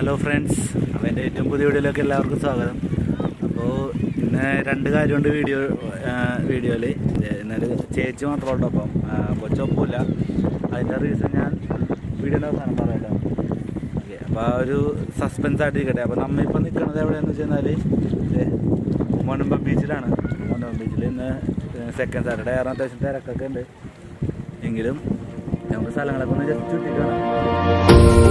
Hello friends അപ്പോൾ എൻ്റെ ഏറ്റവും പുതിയ വീഡിയോയിലേക്ക് എല്ലാവർക്കും സ്വാഗതം അപ്പോൾ ഇന്ന് രണ്ട് കാര്യമുണ്ട് വീഡിയോ വീഡിയോയിൽ ഇന്നൊരു ചേച്ചി മാത്രമേ ഉള്ളൂ അപ്പം കൊച്ചൊപ്പമില്ല അതിൻ്റെ റീസൺ ഞാൻ വീഡിയോൻ്റെ അവസാനം പറയാമല്ലോ ഓക്കെ അപ്പോൾ ആ ഒരു സസ്പെൻസ് ആയിട്ടിരിക്കട്ടെ അപ്പോൾ നമ്മ ഇപ്പോൾ നിൽക്കുന്നത് എവിടെയാണെന്ന് വെച്ച് കഴിഞ്ഞാൽ മൊനമ്പം ബീച്ചിലാണ് മൊനമ്പം ബീച്ചിൽ ഇന്ന് സെക്കൻഡ് സാറ്റർഡേ ആറാം അത്യാവശ്യം തിരക്കൊക്കെ ഉണ്ട് എങ്കിലും നമുക്ക് സ്ഥലങ്ങളൊക്കെ ഒന്ന് ജസ്റ്റ് ചുറ്റിട്ട് കാണാം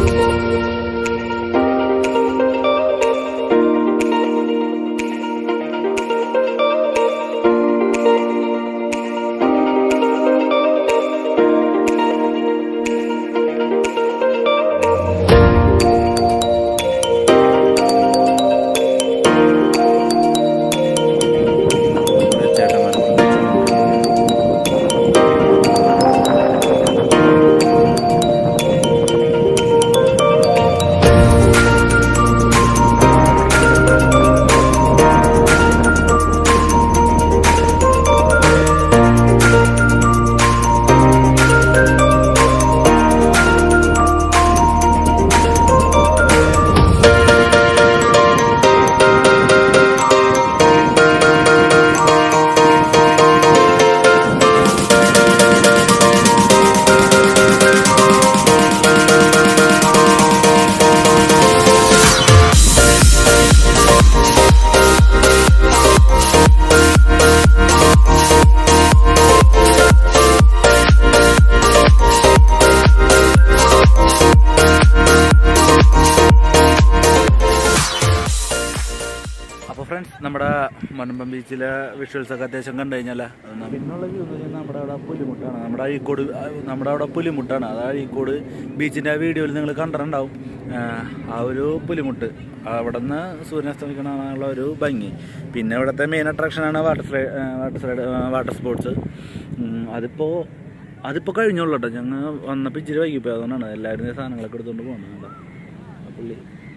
അപ്പോൾ ഫ്രണ്ട്സ് നമ്മുടെ മണമ്പം ബീച്ചിലെ വിഷ്വൽസ് ഒക്കെ അത്യാവശ്യം കണ്ടു കഴിഞ്ഞാൽ പിന്നുള്ള വ്യൂ എന്ന് പറഞ്ഞാൽ നമ്മുടെ അവിടെ പുലിമുട്ടാണ് നമ്മുടെ അഴീക്കോട് ആ, നമ്മുടെ അവിടെ പുലിമുട്ടാണ് അത് അഴീക്കോട് ബീച്ചിൻ്റെ വീഡിയോയിൽ നിങ്ങൾ കണ്ടിട്ടുണ്ടാവും ആ, ആ ഒരു പുലിമുട്ട് അവിടെ നിന്ന് സൂര്യനസ്തമിക്കണമുള്ള ഒരു ഭംഗി പിന്നെ ഇവിടുത്തെ മെയിൻ അട്രാക്ഷനാണ് water slide water slide water sports അതിപ്പോൾ അതിപ്പോൾ കഴിഞ്ഞോളൂ കേട്ടോ ഞങ്ങൾ വന്നപ്പോൾ ഇച്ചിരി വൈകിപ്പോയി അതുകൊണ്ടാണ് എല്ലാവരും ഈ സാധനങ്ങളൊക്കെ എടുത്തുകൊണ്ട് പോകുന്നത് കേട്ടോ ആ പുള്ളി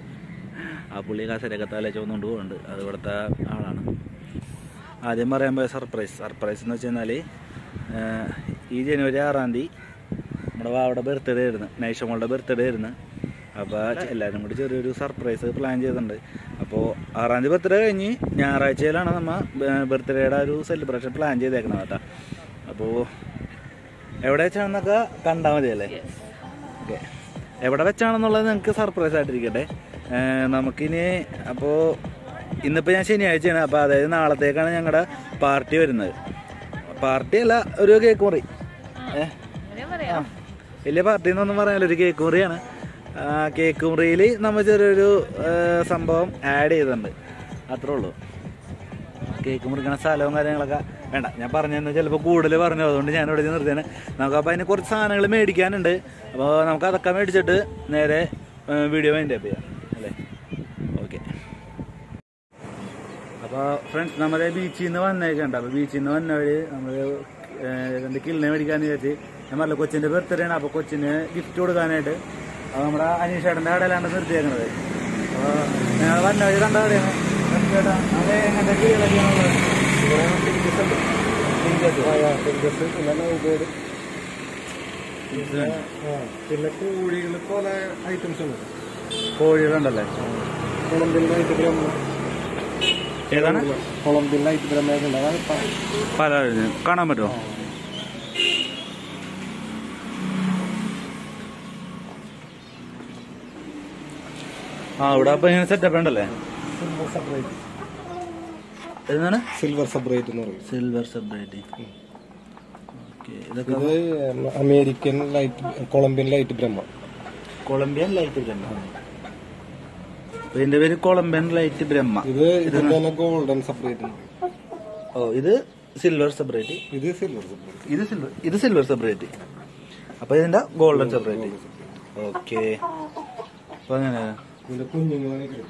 ആ പുള്ളി കസരൊക്കെ തല ചുവന്നുകൊണ്ട് പോകുന്നുണ്ട് അത് ഇവിടുത്തെ ആളാണ് ആദ്യം പറയാൻ പോയ സർപ്രൈസ് സർപ്രൈസ് എന്ന് വെച്ച് കഴിഞ്ഞാൽ ഈ ജനുവരി ആറാം തീയതി നമ്മുടെ വാവയുടെ ബർത്ത്ഡേ ആയിരുന്നു നൈഷമോളുടെ ബർത്ത്ഡേ ആയിരുന്നു അപ്പോൾ എല്ലാവരും കൂടി ചെറിയൊരു സർപ്രൈസ് പ്ലാൻ ചെയ്തിട്ടുണ്ട് അപ്പോൾ ആറാം തീയതി ബർത്ത്ഡേ കഴിഞ്ഞ് ഞായറാഴ്ചയിലാണ് നമ്മൾ ബർത്ത്ഡേയുടെ ഒരു സെലിബ്രേഷൻ പ്ലാൻ ചെയ്തേക്കുന്നത് കേട്ടോ അപ്പോൾ എവിടെ വെച്ചാണെന്നൊക്കെ കണ്ടാൽ മതിയല്ലേ ഓക്കെ എവിടെ വെച്ചാണെന്നുള്ളത് നിങ്ങൾക്ക് സർപ്രൈസ് ആയിട്ടിരിക്കട്ടെ ഏർ നമുക്കിനി അപ്പോൾ ഇന്നിപ്പോൾ ഞാൻ ശനിയാഴ്ചയാണ് അപ്പോൾ അതായത് നാളത്തേക്കാണ് ഞങ്ങളുടെ പാർട്ടി വരുന്നത് പാർട്ടി അല്ല ഒരു കേക്ക് മുറി ഏ ആ വലിയ പാർട്ടി എന്നൊന്നും പറയാനില്ല ഒരു കേക്ക് മുറിയാണ് ആ കേക്ക് മുറിയിൽ നമ്മൾ ചെറിയൊരു ഏർ സംഭവം ആഡ് ചെയ്തിട്ടുണ്ട് അത്രേ ഉള്ളൂ കേക്ക് മുറിക്കണ സ്ഥലവും കാര്യങ്ങളൊക്കെ വേണ്ട ഞാൻ പറഞ്ഞതെന്ന് ചിലപ്പോൾ കൂടുതൽ പറഞ്ഞു അതുകൊണ്ട് ഞാൻ ഇവിടെ നിർത്തിയാണ് നമുക്ക് അപ്പോൾ അതിന് കുറച്ച് സാധനങ്ങൾ മേടിക്കാനുണ്ട് അപ്പോൾ നമുക്ക് അതൊക്കെ മേടിച്ചിട്ട് നേരെ വീഡിയോ മൈൻഡ് അപ്പ് ചെയ്യാം അല്ലേ ഓക്കെ അപ്പോൾ ഫ്രണ്ട്സ് നമ്മുടെ ബീച്ചിൽ നിന്ന് വന്നേക്കുണ്ട് അപ്പോൾ ബീച്ചിൽ നിന്ന് വന്നവർ നമ്മൾ രണ്ട് കിള്ളിനെ മേടിക്കാന്ന് വിചാരിച്ച് ഞാൻ പറഞ്ഞില്ല കൊച്ചിൻ്റെ ബർത്ത്ഡേ ആണ് അപ്പോൾ കൊച്ചിന് ഗിഫ്റ്റ് കൊടുക്കാനായിട്ട് അപ്പോൾ നമ്മുടെ അനീഷേട്ടൻ്റെ കടയിലാണ് നിർത്തിയേക്കുന്നത് അപ്പോൾ ഞങ്ങൾ വന്നവർ കണ്ട കടയാണ് ചേട്ടാ അത് എങ്ങനത്തെ കിളികളൊക്കെയാണുള്ളത് പിന്നെ കോഴികൾ പല ഐറ്റംസ് ഉണ്ട് കോഴികളുണ്ടല്ലേ കുളമ്പിലായിട്ട് ബ്രഹ്മ ഏതാണ് കുളമ്പിലായിട്ട് ബ്രഹ്മയൊക്കെ ഉണ്ട് അതാണ് പ- പല കാണാൻ പറ്റുമോ ആ ഇവിടെ അപ്പൊ ഇങ്ങനെ സെറ്റപ്പ് ഉണ്ടല്ലേ സിൽവർ സെപ്പറേറ്റ് എന്താണ് സിൽവർ സെപ്പറേറ്റ് എന്ന് പറയും സിൽവർ സെപ്പറേറ്റ് ഓക്കെ ഇതൊക്കെ ഇത് American light Columbian light Brahma Columbian light Brahma അപ്പൊ ഇതിന്റെ പേര് കൊളംബിയൻ ലൈറ്റ് ബ്രഹ്മ ഇത് ഇതിന്റെ തന്നെ ഗോൾഡൻ സെപ്പറേറ്റ് ഓ ഇത് സിൽവർ സെപ്പറേറ്റ് ഇത് സിൽവർ സെപ്പറേറ്റ് ഇത് സിൽവർ ഇത് സിൽവർ സെപ്പറേറ്റ് അപ്പൊ ഇതിന്റെ ഗോൾഡൻ സെപ്പറേറ്റ് ഓക്കെ അപ്പൊ അങ്ങനെ ഇതിന്റെ കുഞ്ഞുങ്ങളെ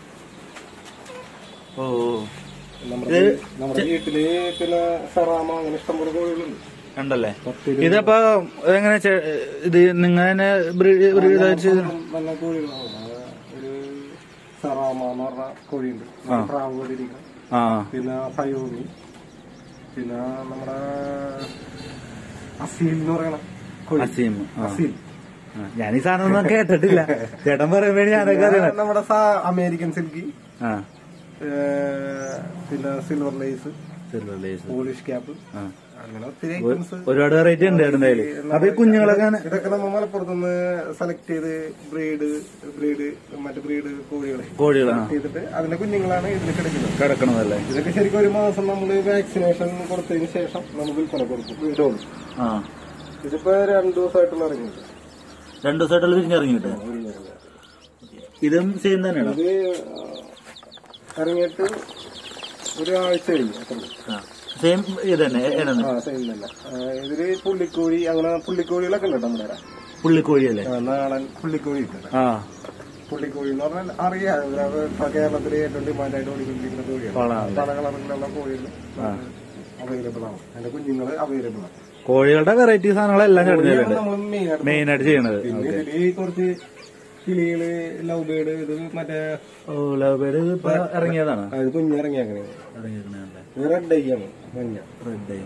ഓ നമ്മുടെ ഇത് നമ്മുടെ വീട്ടില് പിന്നെ സെറാമ അങ്ങനെ ഇഷ്ടംപോലെ കോഴികളുണ്ട് ഉണ്ടല്ലേ പത്ത് ഇതപ്പോ എങ്ങനെ ചെ- ഇത് നിങ്ങൾ തന്നെ ബ്രീഡ് ബ്രീഡ് ചെയ്ത് നല്ല കോഴികളാണ് ഒരു സെറാമ എന്ന് പറഞ്ഞ കോഴിയുണ്ട് പ്രാവ് പോലെ ഇരിക്കുന്ന ആ പിന്നെ സയോമി പിന്നെ നമ്മുടെ അസീൽ എന്ന് പറയണ കോഴി അസീം ആ അസീൽ ആ, ഞാൻ ഈ സാധനം ഒന്നും കേട്ടിട്ടില്ല ചേട്ടൻ പറയുമ്പോ ഞാനൊക്കെ അറിയണം നമ്മുടെ സാ- അമേരിക്കൻ സിൽക്കി ആ പിന്നെ silver lace silver lace Polish cap ആ അങ്ങനെ ഒത്തിരി ഐറ്റംസ് ഒരുപാട് വെറൈറ്റി ഉണ്ട് ചേട്ടൻ്റെ കയ്യില് അപ്പൊ ഈ കുഞ്ഞുങ്ങളൊക്കെ അങ്ങനെ- ഇതൊക്കെ നമ്മൾ മലപ്പുറത്തുനിന്ന് സെലക്ട് ചെയ്ത് ബ്രീഡ് ബ്രീഡ് മറ്റേ ബ്രീഡ് കോഴികളെ കോഴികളാ ചെയ്തിട്ട് അതിന്റെ കുഞ്ഞുങ്ങളാണ് ഇതിൽ കിടക്കുന്നത് കിടക്കണതല്ലേ ഇതൊക്കെ ശരിക്കും ഒരു മാസം നമ്മൾ വാക്സിനേഷൻ കൊടുത്തതിന് ശേഷം നമ്മൾ വിൽപ്പന കൊടുക്കും ഇടുള്ളൂ ആ ഇതിപ്പോ രണ്ടു ദിവസമായിട്ടുള്ള ഇറങ്ങിയിട്ട് രണ്ടു ദിവസമായിട്ടുള്ള വിരിഞ്ഞിറങ്ങിയിട്ട് ഇതും സെയിം തന്നെയാണ് ഇത് ഇറങ്ങിയിട്ട് ഒരാഴ്ച കഴിഞ്ഞു അത്രേ ഉള്ളൂ. സെയിം ഇത് തന്നെ ഏതാണ് ആ സെയിം തന്നെ ആ, ഇതില് പുള്ളിക്കോഴി അങ്ങനെ പുള്ളിക്കോഴികളൊക്കെ ഉണ്ട് നമ്മുടെ ഇവിടെ. പുള്ളിക്കോഴിയല്ലേ ആ, നാടൻ പുള്ളിക്കോഴി ഉണ്ട് ആ പുള്ളിക്കോഴി എന്ന് പറഞ്ഞാൽ അറിയാം ഇവിടെ ഇപ്പൊ കേരളത്തില് ഏറ്റവും ഡിമാൻഡായിട്ട് ഓടിക്കൊണ്ടിരിക്കുന്ന കോഴിയാണ് കൊള്ളാമല്ലേ? പല കളറിലുള്ള കോഴികൾ അവൈലബിൾ ആണ് അതിന്റെ കുഞ്ഞുങ്ങൾ അവൈലബിൾ ആണ് കോഴികളുടെ വെറൈറ്റി സാധനങ്ങളെല്ലാം ചേട്ടൻ നമ്മൾ മെയിൻ ആയിട്ട് മെയിൻ ആയിട്ട് ചെയ്യണത് പിന്നെ ഇതില് കുറച്ച് കിളികള് ലവ് ബേഡ് ഇത് മറ്റേ ഓ ലവ് ബേഡ് ഇപ്പൊ ഇറങ്ങിയതാണ് ആ, ഇത് കുഞ്ഞിറങ്ങിയാക്കണേ ഇറങ്ങിയിരിക്കണല്ലേ ഇത് റെഡ് ഐ ആണ് മഞ്ഞ റെഡ്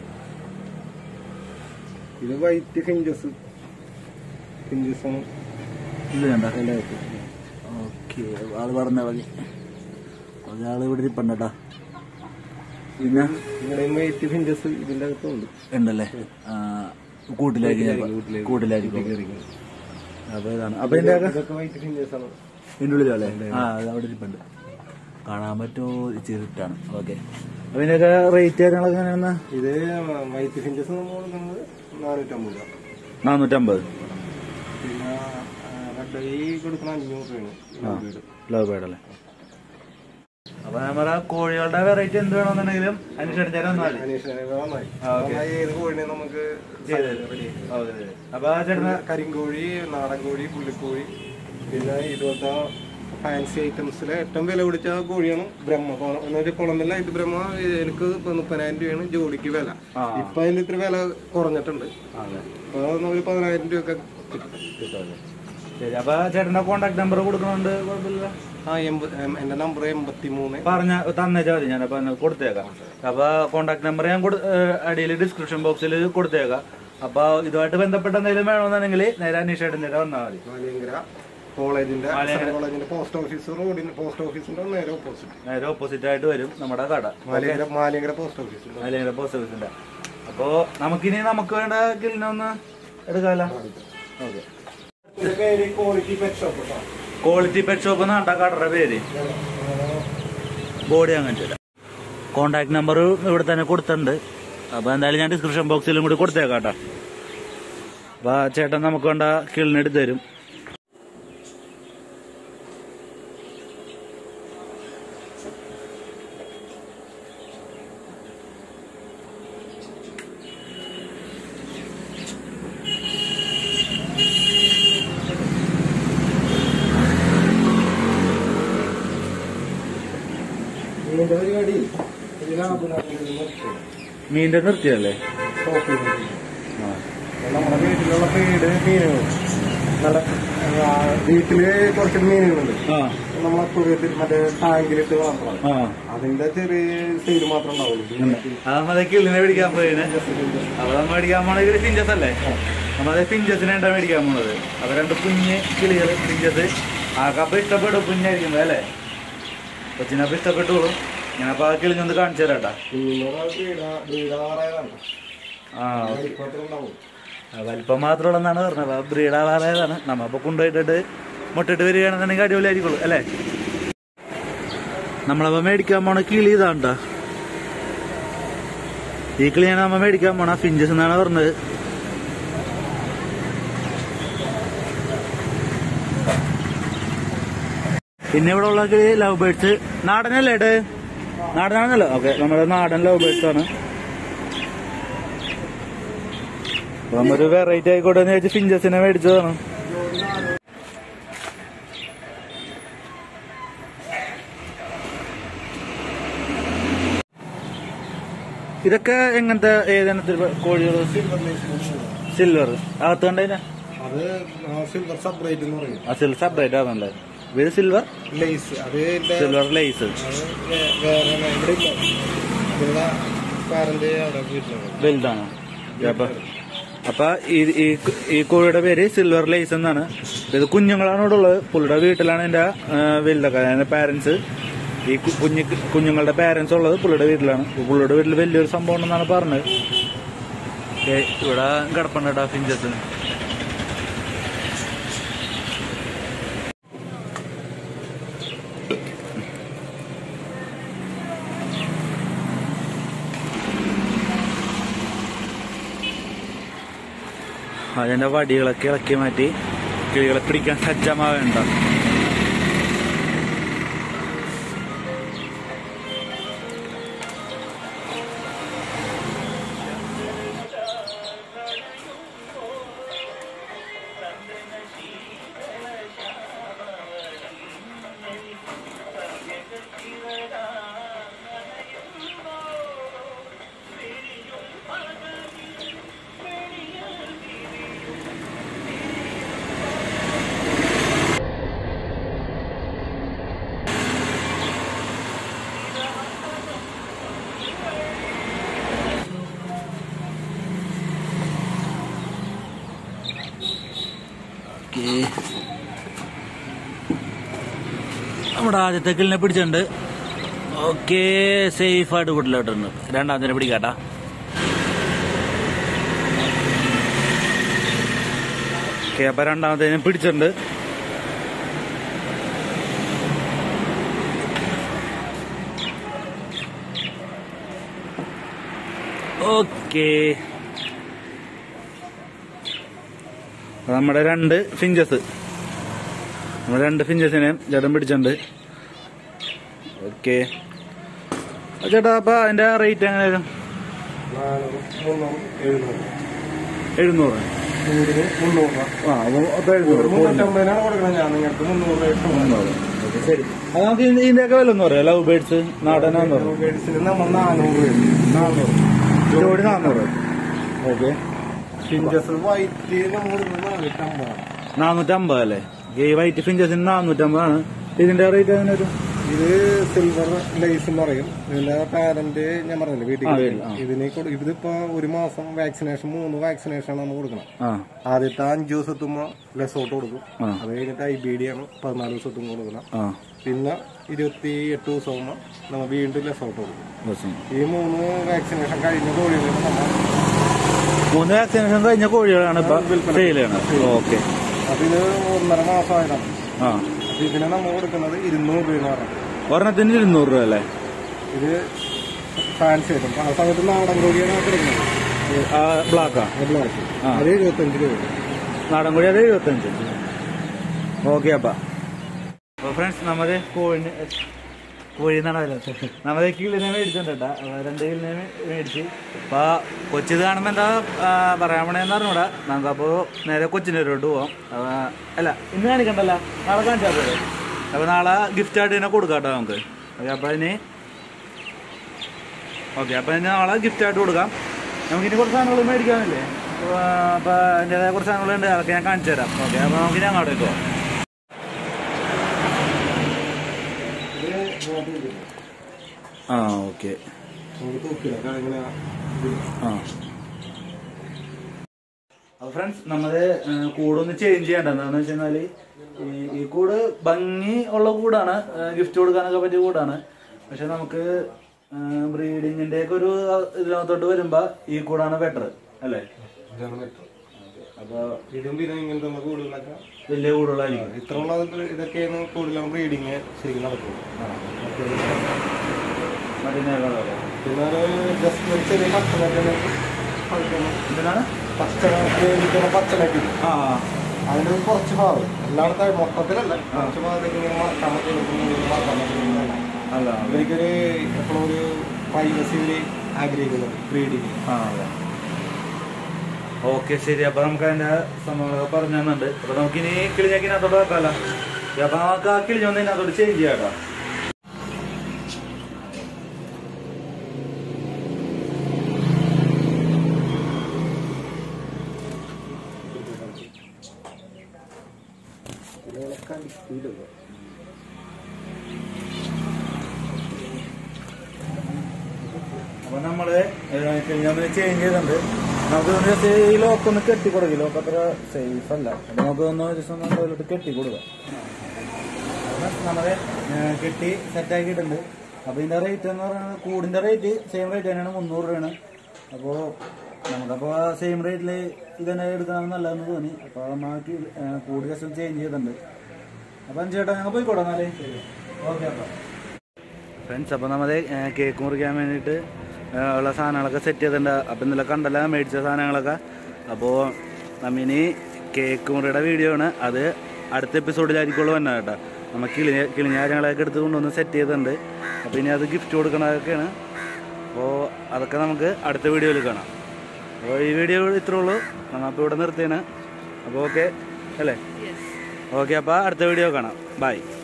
ഇത് വൈറ്റ് ഫിഞ്ചസ് ഫിഞ്ചസ് ആണ് ഇത് കണ്ട അതിന്റെ അകത്ത്. ഓക്കെ ആള് പറഞ്ഞ വഴി ഒരാള് ഇവിടെ ഇരിപ്പണ്ടട്ടാ പിന്നെ ഇവിടെയും വൈറ്റ് ഫിഞ്ചസ് ഇതിന്റെ അകത്തുണ്ട് ഉണ്ടല്ലേ ആ, കൂട്ടിലായിരിക്കും കൂട്ടിലേക്ക്. കൂട്ടിലായിരിക്കും അപ്പൊ ഇതാണ് അപ്പൊ ഇതിന്റെ ഒക്കെ ഇതൊക്കെ വൈറ്റ് ഫിഞ്ചസ് ആണ് ഇതിന്റെ ഉള്ളിലല്ലേ ആ അത് അവിടെ ഇരിപ്പുണ്ട് കാണാൻ പറ്റുമോ ചെറുട്ടാണ് ഓക്കെ അപ്പൊ ഇതിന്റെയൊക്കെ റേറ്റ് കാര്യങ്ങളൊക്കെ എങ്ങനെയാണ് ഇത് വൈറ്റ് ഫിഞ്ചസ് നമ്മൾ കൊടുക്കുന്നത് നാനൂറ്റമ്പത് രൂപ നാനൂറ്റമ്പത് പിന്നെ റെഡ് ഐ കൊടുക്കുന്ന അഞ്ഞൂറ് രൂപയാണ് വീട് ലവ് ബേഡ് അല്ലേ അപ്പൊ നമ്മുടെ കോഴികളുടെ വെറൈറ്റി എന്ത് വേണമെന്നുണ്ടെങ്കിലും അനുസരിച്ച് തരാൻ മതി അനീഷ് നന്നായി ആ, ഓക്കേ. നന്നായി ഏത് കോഴിനെ നമുക്ക് ready. അപ്പൊ ആ ചേട്ടന് കരിങ്കോഴി നാടൻ കോഴി പുള്ളിക്കോഴി പിന്നെ ഇതുപോലത്തെ ഫാൻസി ഐറ്റംസിലെ ഏറ്റവും വില പിടിച്ച കോഴിയാണ് ബ്രഹ്മ കൊ- എന്ന് വെച്ചാൽ കുളമ്പല്ല ഇത് ബ്രഹ്മ എനിക്ക് ഇപ്പൊ മുപ്പതിനായിരം രൂപയാണ് ജോഡിക്ക് വില ആ. ഇപ്പൊ അതിന്റെ ഇത്ര വില കുറഞ്ഞിട്ടുണ്ട് അതെ ഇപ്പൊ ഒരു പതിനായിരം രൂപയൊക്കെ ശരി അപ്പൊ ചേട്ടന്റെ കോണ്ടാക്ട് നമ്പർ കൊടുക്കണോണ്ട് കുഴപ്പമില്ല ആ എൺപത് എം- എന്റെ നമ്പർ എൺപത്തി മൂന്ന് പറഞ്ഞ തന്നേച്ചാ മതി ഞാൻ അപ്പൊ ഒന്ന് കൊടുത്തേക്കാം അപ്പൊ കോണ്ടാക്ട് നമ്പർ ഞാൻ അടിയിൽ ഡിസ്ക്രിപ്ഷൻ ബോക്സിൽ കൊടുത്തേക്കാം അപ്പൊ ഇതുമായിട്ട് ബന്ധപ്പെട്ട എന്തെങ്കിലും വേണമെന്നുണ്ടെങ്കിൽ നേരെ അന്വേഷിച്ചിട്ട് നേരെ വന്നാൽ മതി മാലിയങ്കര കോളേജിന്റെ കോളേജിന്റെ പോസ്റ്റ് ഓഫീസ് റോഡിന് പോസ്റ്റ് ഓഫീസിന്റെ നേരെ ഓപ്പോസിറ്റ് നേരെ ഓപ്പോസിറ്റ് ആയിട്ട് വരും നമ്മുടെ കട മാലിയങ്കര മാലിയങ്കര പോസ്റ്റ് ഓഫീസ് അല്ലെങ്കിൽ പോസ്റ്റ് ഓഫീസിന്റെ അപ്പോ നമുക്കിനി നമുക്ക് വേണ്ട കിളിനെ ഒന്ന് എടുക്കാമല്ലോ ഓക്കെ പേര് ക്വാളിറ്റി പെറ്റ് ഷോപ്പ് കേട്ടോ ക്വാളിറ്റി പെറ്റ് ഷോപ്പ് എന്നാണ്ട കടയുടെ പേര് ബോഡി അങ്ങനത്തെ കോണ്ടാക്ട് നമ്പർ ഇവിടെ തന്നെ കൊടുത്തിട്ടുണ്ട് അപ്പൊ എന്തായാലും ഞാൻ ഡിസ്ക്രിപ്ഷൻ ബോക്സിലും കൂടി കൊടുത്തേക്കാം കേട്ടോ അപ്പൊ ആ ചേട്ടൻ നമുക്ക് വേണ്ട കിളിനെടുത്ത് തരും ഇതിന്റെ പരിപാടി ഇതിലാണ് മീനിന്റെ നിർത്തിയല്ലേ സ്റ്റോപ്പ് ചെയ്തിരിക്കുന്നത് നമ്മുടെ വീട്ടിലുള്ള വീട് മീനുകൾ നല്ല ആ, വീട്ടില് കുറച്ച് മീനുകളുണ്ട് ആ നമ്മൾ അക്കൂറിയത്തിൽ മറ്റേ ടാങ്കിലിട്ട് വളർത്തണം ആ അതിന്റെ ചെറിയ സൈഡ് മാത്രമേ ഉണ്ടാവുള്ളൂ അത് നമ്മളെ കിളിനെ മേടിക്കാൻ പോയിന് അപ്പൊ നമ്മൾ മേടിക്കാൻ പോണത് ഫിഞ്ചസ് അല്ലേ നമ്മളെ ഫിഞ്ചസിനെ ഉണ്ടാ മേടിക്കാൻ പോണത് അപ്പൊ രണ്ട് കുഞ്ഞ് കിളികൾ ഫിഞ്ചസ് ആക്കപ്പൊ ഇഷ്ടപ്പെടും കുഞ്ഞായിരിക്കും അല്ലേ കൊച്ചിനപ്പൊ ഇഷ്ടപ്പെട്ടോളൂ ഞാനപ്പോ ആ കിളിഞ്ഞൊന്ന് കാണിച്ചു തരാട്ടാ വീടാറായതാണ് ആ ഇപ്പത്തിലുണ്ടാവും ആ, വലിപ്പം മാത്രമുള്ളതാണ് പറഞ്ഞത് അപ്പൊ ബ്രീഡാവാറായതാണ് നമ്മ കൊണ്ടുപോയിട്ടിട്ട് മുട്ടിട്ട് വരികയാണെന്നുണ്ടെങ്കിൽ അടിപൊളിയായിരിക്കുള്ളൂ അല്ലേ നമ്മളപ്പോ മേടിക്കാൻ പോണ കിളി ഇതാണ്ടാ ഈ കിളിയാണ് നമ്മ മേടിക്കാൻ പോണ ഫിഞ്ചസ് എന്നാണ് പറഞ്ഞത് പിന്നെ ഇവിടെ ഉള്ള കിളി ലവ് ബേർഡ്സ് നാടനല്ലേ ഏട്ട് നാടനാണല്ലോ ഓക്കെ നമ്മുടെ നാടൻ ലവ് ബേർഡ്സ് ആണ് അപ്പൊ നമ്മൊരു വെറൈറ്റി ആയിക്കോട്ടെ എന്ന് വെച്ച് ഫിഞ്ചസിനെ മേടിച്ചതാണ് ഇതൊക്കെ എങ്ങനത്തെ ഏതെണ്ണത്തിൽ കോഴികൾ സിൽവർ അകത്ത് കണ്ടതിനാ അത് സിൽവർ സപ്പറേറ്റ് എന്ന് പറയും ആ സിൽവർ സെപ്പറേറ്റ് ആണല്ലേ ഇത് സിൽവർ ലേസ് അത് ഇതിന്റെ സിൽവർ ലേസ് അത് വേ- വേറെ ഇവിടെ ഇല്ല ഇവിടെ പാരന്റ് അവിടെ വീട്ടിലുണ്ട് വലുതാണ് അപ്പൊ അപ്പൊ ഈ ഈ ഈ കോഴിയുടെ പേര് സിൽവർ ലേസ് എന്നാണ് ഇത് കുഞ്ഞുങ്ങളാണ് ഇവിടെ ഉള്ളത് പുള്ളിയുടെ വീട്ടിലാണ് എന്റെ വലുതൊക്കെ അതായത് പാരന്റ്സ് ഈ കു- കുഞ്ഞു കുഞ്ഞുങ്ങളുടെ പാരന്റ്സ് ഉള്ളത് പുള്ളിയുടെ വീട്ടിലാണ് ഇപ്പൊ പുള്ളിയുടെ വീട്ടിൽ വലിയൊരു സംഭവം ഉണ്ടെന്നാണ് പറഞ്ഞത് ദേ ഇവിടെ കിടപ്പുണ്ട് കേട്ടോ ഫിഞ്ചസ് അതിന്റെ വടികളൊക്കെ ഇളക്കി മാറ്റി കിളികളെ പിടിക്കാൻ സജ്ജമാവേണ്ട ഓക്കേ. നമ്മുടെ ആദ്യത്തെ കിളിനെ പിടിച്ചിട്ടുണ്ട് ഓക്കെ സേഫ് ആയിട്ട് വീട്ടിലോട്ടുണ്ട് രണ്ടാമതിനെ പിടിക്കാട്ടാ ഓക്കെ അപ്പൊ രണ്ടാമത്തേനെ പിടിച്ചിട്ടുണ്ട് ഓക്കേ അപ്പൊ നമ്മുടെ രണ്ട് ഫിഞ്ചസ് നമ്മുടെ രണ്ട് ഫിഞ്ചസിനെ ചേട്ടൻ പിടിച്ചിട്ടുണ്ട് ഓക്കെ ചേട്ടാ അപ്പൊ അതിന്റെ റേറ്റ് എങ്ങനെയായിരുന്നു നാനൂറ് മുന്നൂറ് എഴുന്നൂറ് എഴുന്നൂറ് നൂറിന് മുന്നൂറ് രൂപ ആ അപ്പൊ അപ്പൊ ഒരു എഴുന്നൂറ് മുന്നൂറ്റമ്പതിനാണ് കൊടുക്കണം ഞാൻ നിങ്ങൾക്ക് മുന്നൂറ് രൂപ ഇട്ട് മുന്നൂറ്. ഓക്കേ, ശരി അത് നമുക്ക് ഇതിന്റെ- ഇതിന്റെയൊക്കെ വില ഒന്ന് പറയാം ലവ് ബേഡ്സ് നാടനാന്ന് പറഞ്ഞു മേടിച്ചിട്ട് നമ്മൾ നാനൂറ് രൂപ നാനൂറ് ജോഡി നാന്നൂറ് ഓക്കെ ഫിഞ്ചസ് വൈറ്റ് നമ്മൾ കൊടുക്കുന്നത് നാനൂറ്റമ്പതാണ് നാനൂറ്റമ്പത് അല്ലേ ഈ വൈറ്റ് ഫിഞ്ചസിന് നാനൂറ്റമ്പതാണ് ഇതിന്റെ റേറ്റ് എങ്ങനെ വരും ഇത് സിൽവർ ലൈസ് എന്ന് പറയും ഇതിന്റെ പാരന്റ് ഞാൻ പറഞ്ഞില്ലേ വീട്ടിൽ ആ, കൊടുക്കും. ആ. ഇതിനെ കൊടു- ഇതിപ്പോ ഒരു മാസം വാക്സിനേഷൻ മൂന്ന് വാക്സിനേഷൻ ആണ് നമ്മൾ കൊടുക്കണം ആ ആദ്യത്തെ അഞ്ച് ദിവസത്തുമ്പോ ലെസോട്ട് കൊടുക്കും ആ. അത് കഴിഞ്ഞിട്ട് ഐ ബി ഡി ആണ് പതിനാല് ദിവസത്തും കൊടുക്കണം ആ പിന്നെ ഇരുപത്തി എട്ട് ദിവസമാകുമ്പോൾ നമ്മൾ വീണ്ടും ലെസോട്ട് കൊടുക്കും ദിവസം. ഈ മൂന്ന് വാക്സിനേഷൻ കഴിഞ്ഞ കോഴികൾ നമ്മൾ മൂന്ന് വാക്സിനേഷൻ കഴിഞ്ഞ കോഴികളാണ് ഇപ്പൊ സെയിൽ ചെയ്യണത് ഓക്കെ അതിന് ഒന്നര മാസമായതാണ് ആ അപ്പൊ ഇതിനെ നമ്മൾ കൊടുക്കുന്നത് ഇരുന്നൂറ് രൂപ പറഞ്ഞു ഒരെണ്ണത്തിന് ഇരുന്നൂറ് രൂപ അല്ലേ ഇത് ഫാൻസി ആയിട്ടും ആ സമയത്ത് നാടൻ കോഴിയാണ് കൊടുക്കുന്നത് ആ ബ്ലാക്കാ അത് ബ്ലാക്ക്. ആ. അത് എഴുപത്തഞ്ച് രൂപ നാടൻ കോഴി അത് എഴുപത്തഞ്ച് ഓക്കെ അപ്പ അപ്പൊ ഫ്രണ്ട്സ് നമ്മുടെ കോഴിന് കോഴി എന്നാണ് അതില് നമ്മുടെ കിളിനെ മേടിച്ചിട്ടുണ്ട് കേട്ടാ അപ്പൊ രണ്ട് കിളിനെ മേ- മേടിച്ച് അപ്പൊ കൊച്ചിത് കാണുമ്പോ എന്താ ആ, പറയാൻ പോണേന്ന് പറഞ്ഞൂടാ നമുക്കപ്പോ നേരെ കൊച്ചിനോട്ട് പോവാം അപ്പൊ അല്ല ഇന്ന് കാണിക്കണ്ടല്ല നാളെ കാണിച്ചാൽ പോലെ അപ്പൊ നാളെ ഗിഫ്റ്റ് ആയിട്ട് ഇതിനെ കൊടുക്കാം കേട്ടോ നമുക്ക് ഓക്കെ അപ്പൊ അതിന് ഓക്കെ അപ്പൊ അതിന് നാളെ ഗിഫ്റ്റ് ആയിട്ട് കൊടുക്കാം നമുക്കിനി കുറച്ച് സാധനങ്ങൾ മേടിക്കാനില്ലേ അപ്പൊ അപ്പൊ അതിൻ്റെതായ കുറച്ച് സാധനങ്ങളുണ്ട് അതൊക്കെ ഞാൻ കാണിച്ചു തരാം ഓക്കെ അപ്പൊ നമുക്കിനി അങ്ങോട്ടേക്ക് പോവാം ഇത് ബോട്ടിൽ ഇല്ല. ആ ഓക്കെ നമുക്ക് തൂക്കില്ല കാരണം ഇങ്ങനെ ആ അപ്പൊ ഫ്രണ്ട്സ് നമ്മള് ഏഹ്, കൂടൊന്ന് ചേഞ്ച് ചെയ്യണ്ട എന്താന്ന് വെച്ചാല് ഈ ഈ കൂട് ഭംഗി ഉള്ള കൂടാണ് ഗിഫ്റ്റ് കൊടുക്കാനൊക്കെ പറ്റിയ കൂടാണ് പക്ഷെ നമുക്ക് ബ്രീഡിങ്ങിന്റെ ഒക്കെ ഒരു ഇതിനകത്തോട്ട് വരുമ്പോ ഈ കൂടാണ് ബെറ്റർ അല്ലേ ഇതാണ് better. അപ്പൊ ഇതും പിന്നെ ഇങ്ങനത്തെ ഉള്ള കൂടുകളൊക്കെ വലിയ കൂടുകളായിരിക്കും ഇത്ര ഉള്ള ഇതൊക്കെയാണ് കൂടുതലാണ് ബ്രീഡിങ് ശരിക്കും നടക്കുന്നത് മരുന്നേക്കാളല്ലേ പിന്നെ ഒരു ജസ്റ്റ് ഒരു ചെറിയ പച്ചനൊക്കെ കളിക്കണം എന്തിനാണ് പച്ച വേവിക്കുന്ന പച്ചനൊക്കെ ആ അതിന് കുറച്ച് ഭാഗം എല്ലായിടത്തും മൊത്തത്തിലല്ല കുറച്ച് ഭാഗത്തേക്ക് ഇങ്ങനെ മറക്കാൻ പറ്റുന്ന മറക്കാൻ പറ്റുന്ന അല്ല ഇവർക്കൊരു എപ്പോഴും ഒരു പ്രൈവസി ഒരു ആഗ്രഹിക്കുന്നത് ബ്രീഡിങ് ആ അതെ ഓക്കെ ശരി അപ്പൊ നമുക്ക് അതിന്റെ സംഭവങ്ങളൊക്കെ പറഞ്ഞു തന്നുണ്ട് അപ്പൊ നമുക്ക് ഇനി കിളിഞ്ഞാക്കിനകത്തോട്ട് വെക്കാമല്ലോ അപ്പൊ നമുക്ക് ആ കിളിഞ്ഞ ഒന്ന് ഇതിനകത്തോട്ട് ചേഞ്ച് ചെയ്യാം കേട്ടോ അപ്പൊ നമ്മള് കിളിഞ്ഞൊന്ന് ചേഞ്ച് ചെയ്തിട്ടുണ്ട് നമുക്ക് ജസ്റ്റ് ഈ ലോക്ക് ഒന്ന് കെട്ടി കൊടുക്കും ലോക്ക് അത്ര സേഫ് അല്ല അപ്പൊ നമുക്ക് ഒന്ന് ജസ്റ്റ് ഒന്ന് അതിലോട്ട് കെട്ടി കൊടുക്കാം നമ്മളെ കെട്ടി സെറ്റ് ആക്കിയിട്ടുണ്ട് അപ്പൊ ഇതിന്റെ റേറ്റ് എന്ന് പറയുന്നത് കൂടിന്റെ റേറ്റ് സെയിം റേറ്റ് തന്നെയാണ് മുന്നൂറ് രൂപയാണ് അപ്പോ നമുക്കപ്പോ സെയിം റേറ്റിൽ ഇതന്നെ എടുക്കണം നല്ലതെന്ന് തോന്നി അപ്പൊ മാറ്റി കൂടി ജസ്റ്റ് ചേഞ്ച് ചെയ്തിട്ടുണ്ട് അപ്പൊ അഞ്ച് ചേട്ടാ ഞങ്ങൾ പോയിക്കോട്ടെ എന്നാലേ ഓക്കെ അപ്പൊ ഫ്രണ്ട്സ് അപ്പോൾ നമ്മൾ കേക്ക് മുറിക്കാൻ വേണ്ടിയിട്ട് ആ, ഉള്ള സാധനങ്ങളൊക്കെ സെറ്റ് ചെയ്തിട്ടുണ്ട് അപ്പം ഇന്നലെ കണ്ടല്ല മേടിച്ച സാധനങ്ങളൊക്കെ അപ്പോൾ നമ്മിനി കേക്ക് മുറിയുടെ വീഡിയോ ആണ് അത് അടുത്ത എപ്പിസോഡിലായിരിക്കുള്ളൂ തന്നെ കേട്ടോ നമ്മൾ കിളി കിളിഞ്ഞാരങ്ങളൊക്കെ എടുത്ത് കൊണ്ടുവന്ന് സെറ്റ് ചെയ്തിട്ടുണ്ട് അപ്പോൾ ഇനി അത് ഗിഫ്റ്റ് കൊടുക്കണതൊക്കെയാണ് അപ്പോൾ അതൊക്കെ നമുക്ക് അടുത്ത വീഡിയോയിൽ കാണാം അപ്പോൾ ഈ വീഡിയോ ഇത്രേ ഉള്ളൂ നമ്മളിപ്പോൾ ഇവിടെ നിർത്തിയാണ് അപ്പോൾ ഓക്കെ അല്ലേ ഓക്കെ അപ്പോൾ അടുത്ത വീഡിയോ കാണാം ബൈ